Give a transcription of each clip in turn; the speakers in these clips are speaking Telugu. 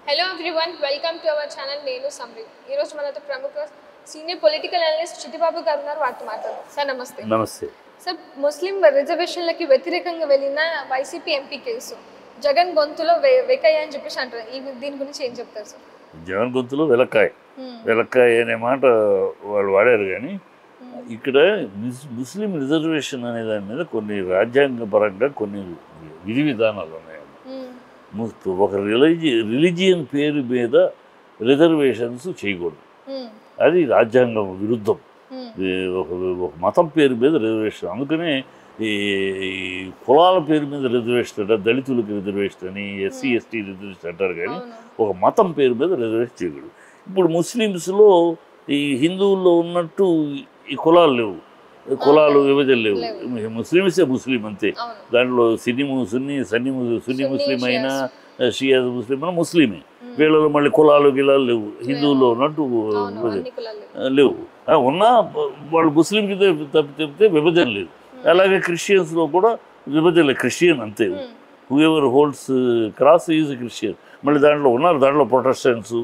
Hello everyone welcome to our channel నేను సమరి ఈరోజు మనతో ప్రముఖ సీనియర్ పొలిటికల్ అనలిస్ట్ చిట్టిబాబు గారు ఉన్నారు వారితో మాట్లాడదాం సార్ నమస్తే నమస్తే సార్ ముస్లిం రిజర్వేషన్లకి వ్యతిరేకంగా వెళ్ళిన వైసీపీ ఎంపీ కేసు జగన్ గొంతులో వె వెకయ్య అని చెప్పేసి అంటారు ఈ దీని గురించి ఏం చెప్తారు సార్ జగన్ గొంతులో వెలక్కాయ వెలక్కాయ అనే మాట వాళ్ళు వాడారు కానీ ఇక్కడ ముస్- ముస్లిం రిజర్వేషన్ అనే దాని మీద కొన్ని రాజ్యాంగపరంగా కొన్ని విధి విధానాలు ఉన్నాయి మ్మ్. ము- ఒక రిలీజి రిలీజియన్ పేరు మీద రిజర్వేషన్స్ చేయకూడదు మ్మ్. అది రాజ్యాంగం విరుద్ధం మ్మ్. ఈ ఒక ఒక మతం పేరు మీద రిజర్వేషన్ అందుకనే ఈ ఈ కులాల పేరు మీద రిజర్వేషన్ అంటారు దళితులకు రిజర్వేషన్ అని ఎస్సీ ఎస్టీ రిజర్వేషన్ అంటారు కానీ అవును ఒక మతం పేరు మీద రిజర్వేషన్ చేయకూడదు ఇప్పుడు ముస్లిమ్స్లో ఈ హిందువుల్లో ఉన్నట్టు ఈ కులాలు లేవు ఈ కులాలు విభజన లేవు ముస్లిమ్సే ముస్లిం అంతే అవును దాంట్లో సిన్ని ము- సున్ని సన్ని ము- సున్ని సున్నీ, ముస్లిం అయినా షియాస్. షియాజ్ ముస్లిం అయినా ముస్లిమే మ్మ్. వీళ్ళలో మళ్ళీ కులాలు గిలాలు లేవు హిందువుల్లో ఉన్నట్టు అవును అన్ని కులాలు ఆ, లేవు ఆ, ఉన్నా వాళ్ళు ముస్లింకి తప్పి చెప్తే విభజన లేదు అలాగే క్రిస్టియన్స్లో కూడా విభజన లేదు క్రిస్టియన్ అంతే మ్మ్. Whoever holds cross is Christian మళ్ళీ దాంట్లో ఉన్నారు దాంట్లో ప్రొటెస్టెంట్స్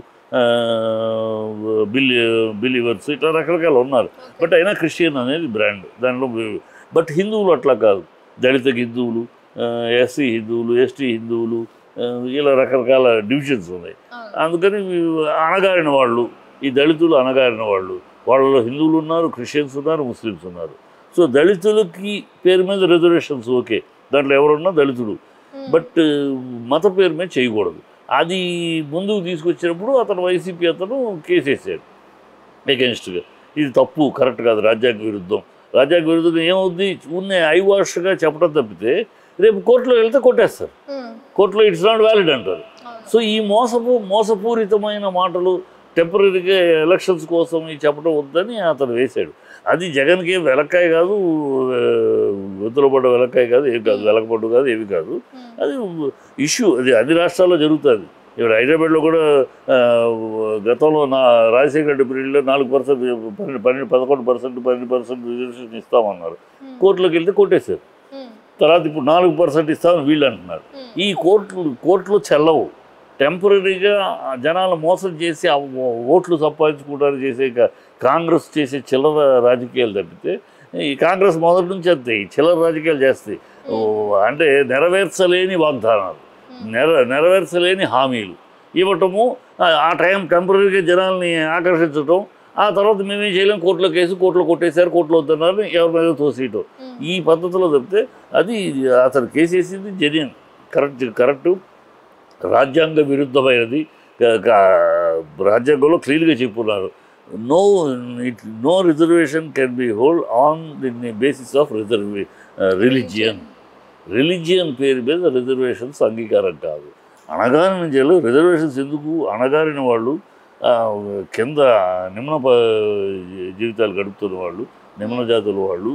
బిల్ బిలీవర్స్ ఇట్లా రకరకాలు ఉన్నారు బట్ అయినా క్రిస్టియన్ అనేది బ్రాండ్ దాంట్లో బట్ హిందువులు అట్లా కాదు దళిత హిందువులు ఎస్సీ హిందువులు ఎస్టీ హిందువులు ఆ, ఇలా రకరకాల డివిజన్స్ ఉన్నాయి అవును అందుకని వీ- అణగారిన వాళ్ళు ఈ దళితులు అణగారిన వాళ్ళు వాళ్ళలో హిందువులు ఉన్నారు క్రిస్టియన్స్ ఉన్నారు ముస్లిమ్స్ ఉన్నారు సో దళితులకి పేరు మీద రిజర్వేషన్స్ ఓకే దాంట్లో ఎవరున్నా దళితుడు మ్మ్. బట్ మత పేరు మీద చేయకూడదు అది ముందుకు తీసుకొచ్చినప్పుడు అతను వైసీపీ అతను కేసేసాడు అగెన్స్ట్గా ఇది తప్పు కరెక్ట్ కాదు రాజ్యాంగ విరుద్ధం రాజ్యాంగ విరుద్ధం ఏమవుద్ది ఉన్న ఐవాష్గా చెప్పడం తప్పితే రేపు కోర్టులో వెళ్తే కొట్టేస్తారు మ్మ్. కోర్టులో ఇట్స్ నాట్ వ్యాలిడ్ అంటారు అవును సో ఈ మోసపు మోసపూరితమైన మాటలు టెంపరీగా ఎలక్షన్స్ కోసం ఈ చెప్పడం వద్దని అతను వేశాడు అది జగన్కి ఏం వెలక్కాయ కాదు పడ్డ వెలక్కాయ కాదు ఏం కాదు వెలకపడ్డు కాదు ఏమి కాదు మ్మ్. అది ఇష్యూ అది అన్ని రాష్ట్రాల్లో జరుగుతుంది ఇప్పుడు హైదరాబాద్లో కూడా ఆ, గతంలో నా రాజశేఖర రెడ్డి పీరియడ్లో నాలుగు పర్సెంట్ పన్నెండు పన్నెండు పదకొండు పర్సెంట్ పన్నెండు పర్సెంట్ రిజర్వేషన్ ఇస్తామన్నారు మ్మ్. కోర్టులోకి వెళ్తే కొట్టేశారు మ్మ్. తర్వాత ఇప్పుడు నాలుగు పర్సెంట్ ఇస్తామని వీళ్ళు అంటున్నారు మ్మ్. ఈ కోర్టులు కోర్టులు చెల్లవు టెంపరీగా జనాలు మోసం చేసి ఆ ఓ- ఓట్లు సంపాదించుకోవడానికి చేసే కా- కాంగ్రెస్ చేసే చిల్లర రాజకీయాలు తప్పితే ఈ కాంగ్రెస్ మొదటి నుంచి అంతే ఈ చిల్లర రాజకీయాలు చేస్తాయి ఓ, అంటే నెరవేర్చలేని వాగ్దానాలు నెర నెరవేర్చలేని హామీలు ఇవ్వటము ఆ- ఆ టైం టెంపరీగా జనాల్ని ఆకర్షించటం ఆ తర్వాత మేమేం చేయలేం కోర్టులో కేసు కోర్టులో కొట్టేశారు కోర్టులో వద్దన్నారు ఎవరి మీద తోసేయటం మ్మ్. ఈ పద్ధతిలో తప్పితే అది అతను కేసేసింది జెన్యున్ కరెక్ట్ కరెక్ట్ రాజ్యాంగ విరుద్ధమైనది క- క- రాజ్యాంగంలో క్లియర్గా చెప్పున్నారు no it no reservation can be hold on the basis of రిజర్వే రిలీజియన్ రిలీజియన్ పేరు మీద రిజర్వేషన్స్ అంగీకారం కాదు అణగారిన జలు రిజర్వేషన్స్ ఎందుకు అణగారిన వాళ్ళు ఆ, కింద నిమ్న ప- జీవితాలు గడుపుతున్న వాళ్ళు నిమ్న జాతుల వాళ్ళు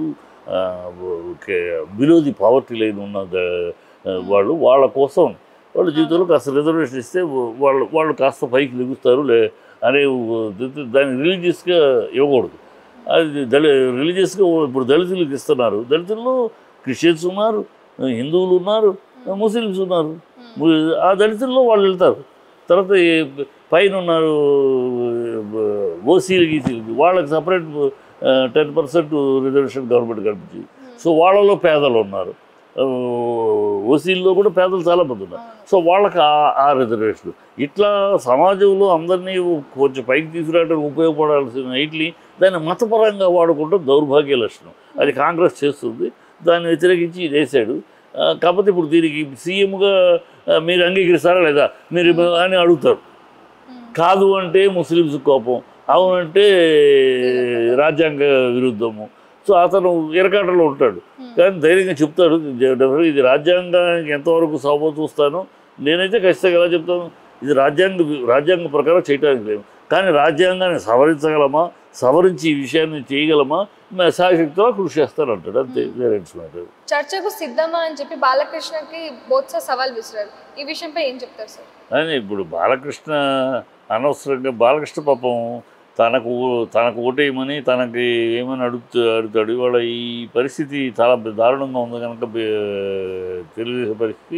బిలో ది పావర్టీ లైన్ ఉన్న ద- వాళ్ళు వాళ్ళ కోసం వాళ్ళ జీవితంలో కాస్త రిజర్వేషన్ ఇస్తే వాళ్ళు వాళ్ళు కాస్త పైకి లెగుస్తారు లే అనే దాన్ని రిలీజియస్గా ఇవ్వకూడదు అది దళి రిలీజియస్గా ఇప్పుడు దళితులకు ఇస్తున్నారు దళితుల్లో క్రిస్టియన్స్ ఉన్నారు హిందువులు ఉన్నారు ముస్లిమ్స్ ఉన్నారు ము- ఆ దళితుల్లో వాళ్ళు వెళ్తారు తర్వాత ఈ పైన ఉన్నారు ఓసీలు గీసీలకి వాళ్ళకి separate ten percent reservation government కల్పించింది సో వాళ్ళలో పేదలు ఉన్నారు ఆ, ఓసీల్లో కూడా పేదలు చాలామంది ఉన్నారు సో వాళ్ళకి ఆ- ఆ రిజర్వేషన్ ఇట్లా సమాజంలో అందరినీ కొంచెం పైకి తీసుకురావడానికి ఉపయోగపడాల్సిన వీటిని దాన్ని మతపరంగా వాడుకుంటూ దౌర్భాగ్య లక్షణం అది కాంగ్రెస్ చేస్తుంది దాన్ని వ్యతిరేకించి ఇది వేసాడు ఆ, కాకపోతే ఇప్పుడు దీనికి సీఎంగా మీరు అంగీకరిస్తారా లేదా మీరు అని అడుగుతారు కాదు అంటే ముస్లిమ్స్ కోపం అవునంటే రాజ్యాంగ విరుద్ధము సో అతను ఇరకాటలో ఉంటాడు కానీ ధైర్యంగా చెప్తాడు "డెఫినెట్గా ఇది రాజ్యాంగానికి ఎంతవరకు సభ చూస్తాను నేనైతే ఖచ్చితంగా ఎలా చెప్తాను ఇది రాజ్యాంగ రాజ్యాంగ ప్రకారం చేయడానికి లేదు కానీ రాజ్యాంగాన్ని సవరించగలమా సవరించి ఈ విషయాన్ని చేయగలమా మేము శాశక్తిగా కృషి చేస్తాను అంటాడు అంతే వేరే మ్యాటర్ చర్చకు సిద్ధమా అని చెప్పి బాలకృష్ణకి బోత్స సవాల్ విసిరారు ఈ విషయంపై ఏం చెప్తారు సార్ అని ఇప్పుడు బాలకృష్ణ అనవసరంగా బాలకృష్ణ పాపం తనకు తనకు ఓటేయమని తనకి ఏమని అడుగుతూ అడుగుతాడు ఇవాళ ఈ పరిస్థితి చాలా దారుణంగా ఉంది కనుక బే- తెలుగుదేశం పరిస్థితి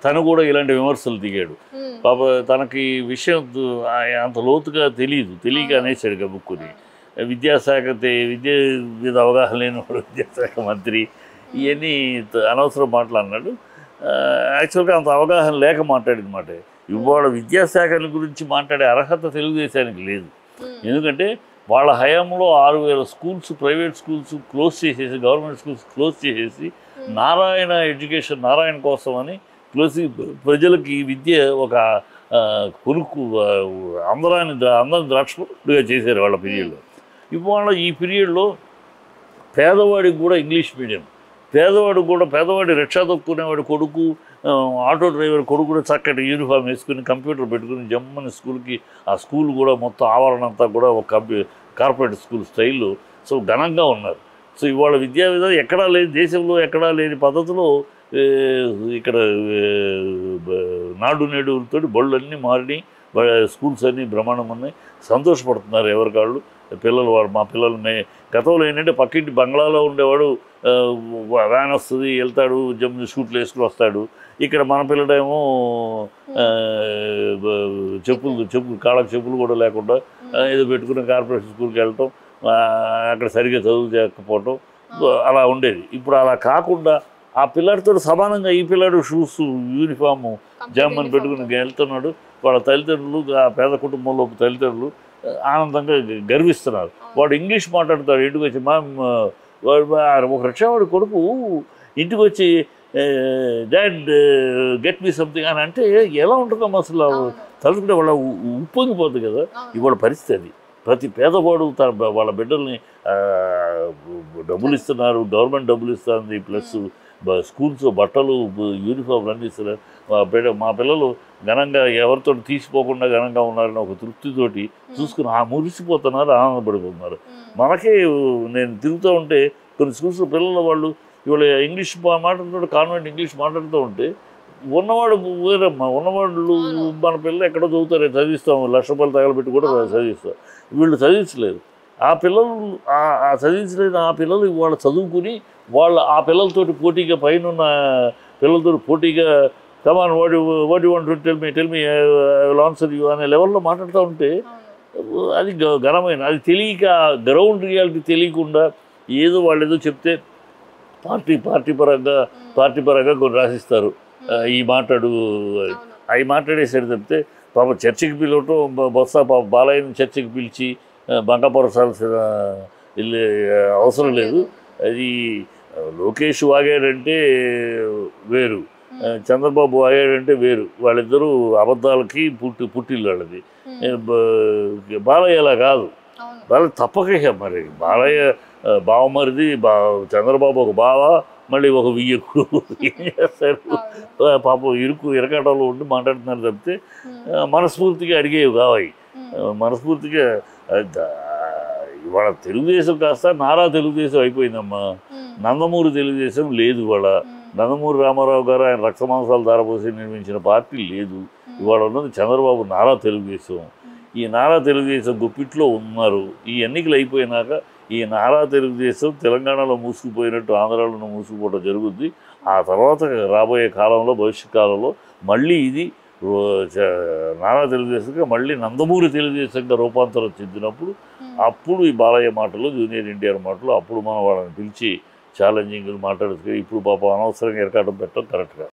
తను కూడా ఇలాంటి విమర్శలు దిగాడు ఉమ్, పాప తనకి విషయం దు- ఆ- అంత లోతుగా తెలియదు తెలియక అనేసాడు గబుక్కుని విద్యాశాఖ తె- విద్య మీద అవగాహన లేనివాడు విద్యాశాఖ మంత్రి ఇవన్నీ త- అనవసరం మాటలు అన్నాడు యాక్చువల్గా అంత అవగాహన లేక మాట్లాడింది మాట ఇవాళ విద్యాశాఖ గురించి మాట్లాడే అర్హత తెలుగుదేశానికి లేదు ఉమ్, ఎందుకంటే వాళ్ళ హయాంలో ఆరు వేల స్కూల్స్ ప్రైవేట్ స్కూల్స్ క్లోజ్ చేసేసి గవర్నమెంట్ స్కూల్స్ క్లోజ్ చేసేసి నారాయణ ఎడ్యుకేషన్ నారాయణ కోసం అని క్లోజ్ ప్రజలకి ఈ విద్య ఒక ఆ, కొనుక్కు ఆ, అందరాన్ని ద్రా- అందరిని ద్రాక్షగా చేశారు వాళ్ళ పీరియడ్లో ఇవాళ ఈ పీరియడ్లో పేదవాడికి కూడా ఇంగ్లీష్ మీడియం పేదవాడు కూడా పేదవాడి రిక్షా తొక్కునేవాడి కొడుకు ఆ, ఆటో డ్రైవర్ కొడుకు కూడా చక్కటి యూనిఫామ్ వేసుకుని కంప్యూటర్ పెట్టుకుని జమ్మని స్కూల్కి ఆ స్కూల్ కూడా మొత్తం ఆవరణ అంతా కూడా ఒక కంప్యూ కార్పొరేట్ స్కూల్ స్టైల్లో సో ఘనంగా ఉన్నారు సో ఇవాళ విద్యా విధానం ఎక్కడా లేని దేశంలో ఎక్కడా లేని పద్ధతిలో ఏ, ఇక్కడ ఏ, బ- నాడు నేడుతో బళ్ళన్నీ మారినాయి బ- స్కూల్స్ అన్నీ బ్రహ్మాండం ఉన్నాయి సంతోషపడుతున్నారు ఎవరికాళ్ళు పిల్లలు వాడు మా పిల్లలు మే గతంలో ఏంటంటే పక్కింటి బంగ్లాలో ఉండేవాడు ఆ, వ్యాన్ వస్తుంది వెళ్తాడు జమ్ము షూట్లు వేసుకుని వస్తాడు ఇక్కడ మన పిల్లడేమో ఆ, బ- చెప్పులు చెప్పులు కాళ్ళకు చెప్పులు కూడా లేకుండా ఆ, ఏదో పెట్టుకుని కార్పొరేషన్ స్కూల్కి వెళ్ళటం ఆ, అక్కడ సరిగ్గా చదువు చేయకపోవటం అలా ఉండేది ఇప్పుడు అలా కాకుండా ఆ పిల్లాడితో సమానంగా ఈ పిల్లాడు షూస్ యూనిఫాము complete జమ్మని uniform. పెట్టుకుని వెళ్తున్నాడు వాళ్ళ తల్లిదండ్రులు ఆ పేద కుటుంబంలో తల్లిదండ్రులు ఆనందంగా గర్విస్తున్నారు వాడు ఇంగ్లీష్ మాట్లాడతాడు ఇంటికి వచ్చి మా వాడు మా- ఒక రిక్షావాడి కొడుకు ఇంటికి వచ్చి డాడ్ గెట్ మీ సంథింగ్ అని అంటే ఎలా ఉంటుందమ్మా అసలు అవును, తలుచుకుంటే వాళ్ళ ఉ- ఉప్పొంగిపోతుంది కదా అవును. ఇవాళ పరిస్థితి అది ప్రతి పేదవాడు తన బ- వాళ్ళ బిడ్డల్ని ఆ, డబ్బులు ఇస్తున్నారు గవర్నమెంట్ డబ్బులు ఇస్తుంది ప్లస్ బ- స్కూల్స్ బట్టలు బ- యూనిఫామ్లు అన్నీ ఇస్తున్నారు మా బిడ్డ మా పిల్లలు ఘనంగా ఎవరితో తీసిపోకుండా ఘనంగా ఉన్నారని ఒక తృప్తితోటి చూసుకుని ఆ మురిసిపోతున్నారు ఆనందపడిపోతున్నారు ఉమ్, మనకే నేను తిరుగుతూ ఉంటే కొన్ని స్కూల్స్ పిల్లల వాళ్ళు ఇవాళ ఇంగ్లీష్ మా- మాట్లాడుతుంటే కాన్వెంట్ ఇంగ్లీష్ మాట్లాడుతూ ఉంటే ఉన్నవాడు వేరమ్మా ఉన్నవాళ్ళు మన పిల్లలు ఎక్కడో చదువుతారు చదివిస్తాం లక్ష రూపాయలు తగలబెట్టి కూడా చదివిస్తాం వీళ్ళు చదివించలేదు ఆ పిల్లలు ఆ- ఆ చదివించలేదు ఆ పిల్లలు వాళ్ళు చదువుకుని వాళ్ళ ఆ పిల్లలతోటి పోటీగా పైన ఉన్న పిల్లలతో పోటీగా కమాన్ వాడి వాడి want tell me tell me answer you అనే లెవెల్లో మాట్లాడుతూ ఉంటే అవును. అది గ- ఘనమైన అది తెలియక గ్రౌండ్ రియాలిటీ తెలియకుండా ఏదో వాళ్ళు ఏదో చెప్తే పార్టీ పార్టీ పరంగా పార్టీ పరంగా కొన్ని రాసిస్తారు ఆ, ఈ మాట్లాడు అవును. అవి మాట్లాడేసాడు చెప్తే పాప చర్చికి పిలవటం బ- బొత్స పాప బాలయ్యని చర్చికి పిలిచి ఆ, బంగపరచాల్సిన ఇల్లు అవసరం లేదు అది ఆ, లోకేష్ వాగాడంటే వేరు ఆ, చంద్రబాబు వాగాడంటే వేరు వాళ్ళిద్దరూ అబద్ధాలకి పుట్టి పుట్టిల్లు వాళ్ళది ఉమ్, ఏ, బ- బాలయ్య అలా కాదు అవును. బాలయ్య తప్పక మరి బాలయ్య ఆ, బావమరిది బా చంద్రబాబు ఒక బావ మళ్ళీ ఒక వియ్యకుడు ఏం చేస్తారు అవును. ఆ, పాపం ఇరుకు ఇరకాటంలో ఉండి మాట్లాడుతున్నారు తప్పితే ఉమ్, ఆ, మనస్ఫూర్తిగా అడిగేవి కావాయి ఉమ్, ఆ, మనస్ఫూర్తిగా ఆ, ద- ఇవాళ తెలుగుదేశం కాస్త నారా తెలుగుదేశం అయిపోయిందమ్మా ఉమ్, నందమూరి తెలుగుదేశం లేదు ఇవాళ ఉమ్, నందమూరి రామారావు గారు ఆయన రక్తమాంసాలు ధారపోసి నిర్మించిన పార్టీ లేదు ఇవాళ ఉన్నది చంద్రబాబు నారా తెలుగుదేశం ఈ నారా తెలుగుదేశం గుప్పిట్లో ఉన్నారు ఈ ఎన్నికలు అయిపోయినాక ఈ నారా తెలుగుదేశం తెలంగాణలో మూసుకుపోయినట్టు ఆంధ్రాలో మూసుకుపోవడం జరుగుద్ది ఆ తర్వాత రాబోయే కాలంలో భవిష్యత్ కాలంలో మళ్ళీ ఇది రో- చ- నారా తెలుగుదేశంగా మళ్ళీ నందమూరి తెలుగుదేశంగా రూపాంతరం చెందినప్పుడు ఉమ్. అప్పుడు ఈ బాలయ్య మాటలు జూనియర్ ఎన్టీఆర్ మాటలు అప్పుడు మనం వాళ్ళని పిలిచి ఛాలెంజింగ్ మాట్లాడుతూ ఇప్పుడు పాపం అనవసరంగా ఎరకాటం పెట్టడం కరెక్ట్గా